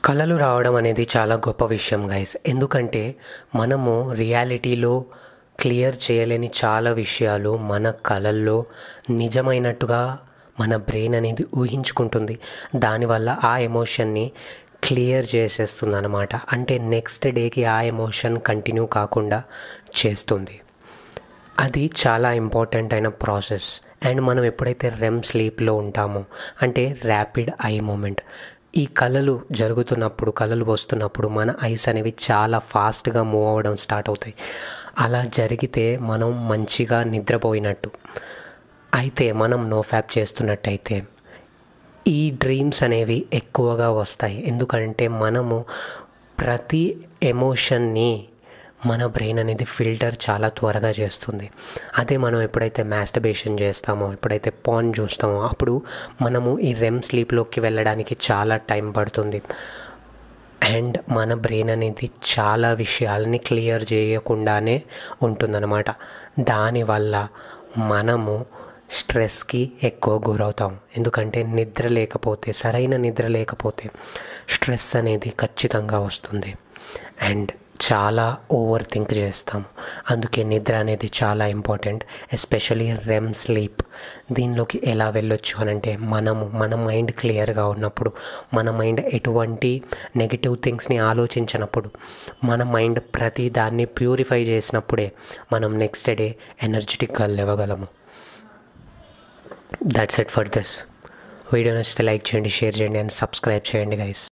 కళలు రావడం అనేది చాలా గొప్ప విషయం గైస్ ఎందుకంటే మనము రియాలిటీలో క్లియర్ చేయలేని చాలా విషయాలు మన కళల్లో నిజమైనట్టుగా మన బ్రెయిన్ అనేది ఊహించుకుంటుంది దానివల్ల ఆ ఎమోషన్ని క్లియర్ చేసేస్తుంది అనమాట అంటే నెక్స్ట్ డేకి ఆ ఎమోషన్ కంటిన్యూ కాకుండా చేస్తుంది అది చాలా ఇంపార్టెంట్ అయిన ప్రాసెస్ అండ్ మనం ఎప్పుడైతే రెమ్ స్లీప్లో ఉంటామో అంటే ర్యాపిడ్ ఐ మూమెంట్ ఈ కళలు జరుగుతున్నప్పుడు కళలు వస్తున్నప్పుడు మన ఐస్ అనేవి చాలా ఫాస్ట్గా మూవ్ అవ్వడం స్టార్ట్ అవుతాయి అలా జరిగితే మనం మంచిగా నిద్రపోయినట్టు అయితే మనం నో ఫ్యాప్ చేస్తున్నట్టయితే ఈ డ్రీమ్స్ అనేవి ఎక్కువగా వస్తాయి ఎందుకంటే మనము ప్రతి ఎమోషన్ని మన బ్రెయిన్ అనేది ఫిల్టర్ చాలా త్వరగా చేస్తుంది అదే మనం ఎప్పుడైతే మాస్టర్బేషన్ చేస్తామో ఎప్పుడైతే పాన్ చూస్తామో అప్పుడు మనము ఈ రెమ్ స్లీప్లోకి వెళ్ళడానికి చాలా టైం పడుతుంది అండ్ మన బ్రెయిన్ అనేది చాలా విషయాలని క్లియర్ చేయకుండానే ఉంటుందన్నమాట దానివల్ల మనము స్ట్రెస్కి ఎక్కువ గురవుతాం ఎందుకంటే నిద్ర లేకపోతే సరైన నిద్ర లేకపోతే స్ట్రెస్ అనేది ఖచ్చితంగా వస్తుంది అండ్ చాలా ఓవర్ థింక్ చేస్తాం అందుకే నిద్ర అనేది చాలా ఇంపార్టెంట్ ఎస్పెషలీ రెమ్ స్లీప్ దీనిలోకి ఎలా వెళ్ళొచ్చు అని అంటే మనము మన మైండ్ క్లియర్గా ఉన్నప్పుడు మన మైండ్ ఎటువంటి నెగిటివ్ థింగ్స్ని ఆలోచించినప్పుడు మన మైండ్ ప్రతి దాన్ని ప్యూరిఫై చేసినప్పుడే మనం నెక్స్ట్ డే ఎనర్జెటిక్గా లేవగలము that's it for this video నచ్చితే లైక్ చేయండి షేర్ చేయండి అండ్ సబ్స్క్రైబ్ చేయండి గైస్